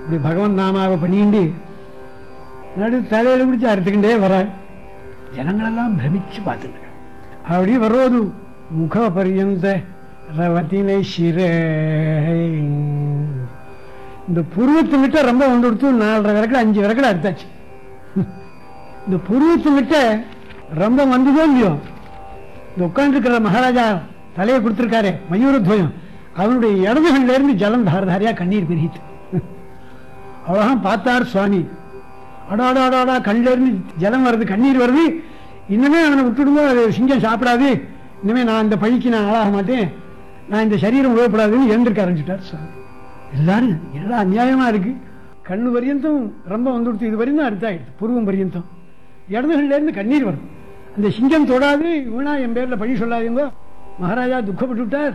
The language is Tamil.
இப்படி பகவன் நாமாவை பண்ணிண்டு நடு தலையில பிடிச்சி அறுத்துக்கிட்டே வர ஜனங்களெல்லாம் பிரமிச்சு பார்த்துட்டு அப்படி வரோது முக பரியந்த ரவத்தினை சிர இந்த புருவத்தை விட்ட ரொம்ப வந்து கொடுத்து நாலரை விறக்கடை அஞ்சு விறக்கடை அறுத்தாச்சு இந்த புருவத்தை விட்ட ரொம்ப வந்ததோ இல்லையோ இந்த உட்காந்துருக்கிற மகாராஜா தலையை கொடுத்துருக்காரு மயூரத்வயம் அவனுடைய இடதுகள்ல இருந்து ஜலம் தாரதாரியா கண்ணீர் பெருகிட்டு அவ்வளோதான் பார்த்தார் சுவாமி அடாடா அடாடா கண்ணில இருந்து ஜலம் வருது கண்ணீர் வருது இன்னுமே அவனை விட்டுடுங்க அது சிங்கம் சாப்பிடாது இனிமே நான் இந்த பழிக்கு நான் ஆளாக மாட்டேன் நான் இந்த சரீரம் உபயோகப்படாதுன்னு எழுந்திருக்க ஆரம்பிச்சுட்டார் சுவாமி எல்லாரும் எல்லாம் அநியாயமா இருக்கு கண்ணு பரியந்தம் ரொம்ப வந்து கொடுத்து இது வரையும் தான் அர்த்தாயிடுது பூர்வம் பரியந்தம் இடதுகள்ல இருந்து கண்ணீர் வரும் அந்த சிங்கம் தொடாது இவனா என் பேர்ல பழி சொல்லாதீங்க மகாராஜா துக்கப்பட்டு விட்டார்